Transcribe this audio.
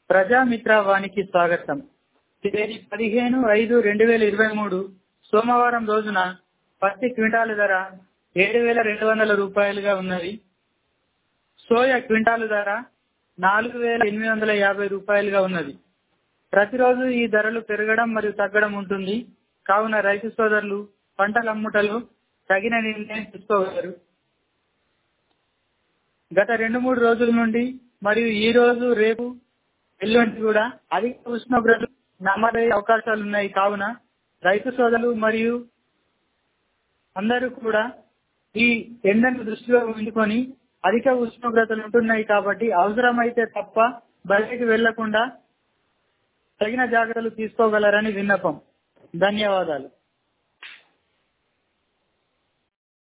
ప్రజామిత్ర వానికి స్వాగతం తేదీ పదిహేను ఐదు రెండు వేల ఇరవై మూడు సోమవారం రోజున పత్తి క్వింటాలు ధర ఏడు వేల రెండు వందల రూపాయలుగా ఉన్నది సోయా క్వింటాలు ధర నాలుగు వేల ఎనిమిది వందల యాభై రూపాయలుగా ఉన్నది ప్రతిరోజు ఈ ధరలు పెరగడం మరియు తగ్గడం ఉంటుంది కావున రైతు సోదరులు పంటల అమ్ముటలు తగిన నిర్ణయం తీసుకోగలరు గత రెండు మూడు రోజుల నుండి మరియు ఈ రోజు రేపు ఎల్లుండి కూడా అధిక ఉష్ణోగ్రతలు నమోదయ్యే అవకాశాలు ఉన్నాయి కావున రైతు సోదరులు మరియు అందరూ కూడా ఈ ఎండను దృష్టిలో ఉంచుకొని అధిక ఉష్ణోగ్రతలు ఉంటున్నాయి కాబట్టి అవసరమైతే తప్ప బయటికి వెళ్లకుండా తగిన జాగ్రత్తలు తీసుకోగలరని విన్నపం ధన్యవాదాలు